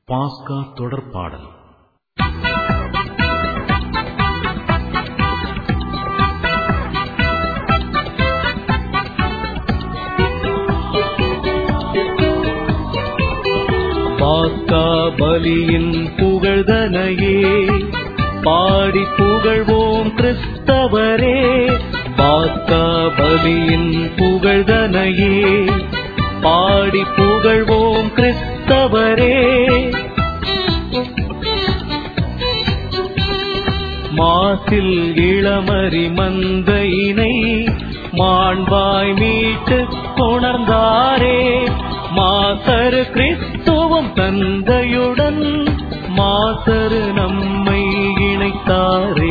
பாஸ்கா தொடர்பாடல் பாஸ்கா பலியின் புகழ்தனையே பாடி புகழ்வோம் கிறிஸ்தவரே பாஸ்கா பலியின் புகழ்தனையே பாடி புகழ்வோம் கிறிஸ்தவரே மாசில் இளமறி மந்தையினை மாண்பாய் மீட்டு கொணர்ந்தாரே மாசரு கிறிஸ்துவும் தந்தையுடன் மாசரு நம்மை இணைத்தாரே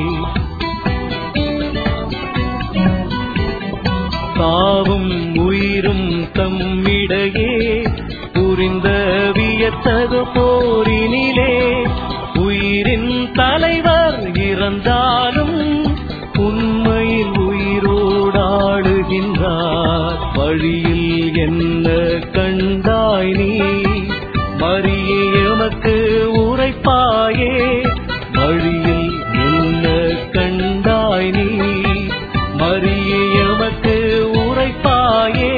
சாவும் உயிரும் தம்மிடையே புரிந்த வியத்தகு போரினிலே உயிரின் தலைவர் இறந்தாலும் உண்மையில் உயிரோடாடுகின்றார் வழியில் என்ன கண்டாய் நீ மரியே எமக்கு உரைப்பாயே வழியில் என்ன கண்டாய் நீ மரியே எமக்கு உரைப்பாயே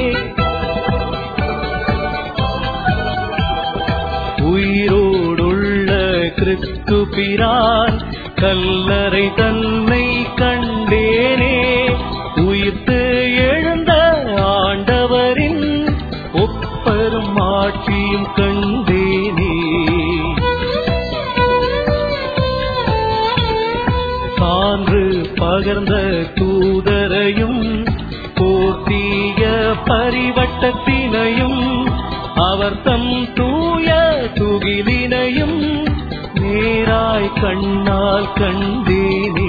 உயிரோடுள்ள கிறிஸ்து பிரான் கல்லறை தன்னை கண்டேனே உயிர்த்து எழுந்த ஆண்டவரின் ஒப்பரும் ஆட்சியும் கண்டேனே சான்று பகர்ந்த தூதரையும் போர்த்திய பரிவட்டத்தினையும் அவர் தம் தூய துகிலினையும் நேராய் கண்ணால் கண்டேனே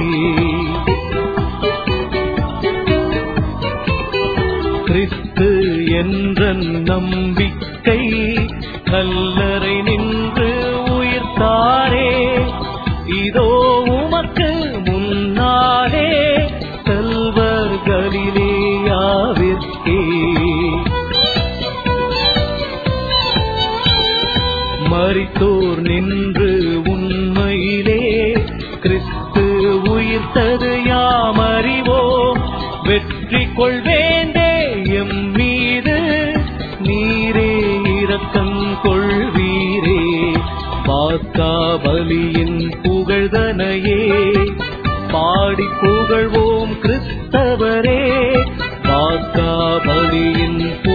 கிறிஸ்து என்ற நம்பிக்கை கல்லறை நின்று உயிர்த்தாரே இதோ உமக்கு முன்னாலே செல்வர் கலிலேயாவிற்கே மரித்தோர் நின்று உண்மையிலே கிறிஸ்து உயிர்த்தது யாம் அறிவோம் வெற்றி கொள்வேண்டே எம் மீது நீரே இரக்கம் கொள்வீரே பாஸ்கா பலியின் புகழ்தனையே பாடி புகழ்வோம் கிறிஸ்தவரே பாஸ்கா பலியின்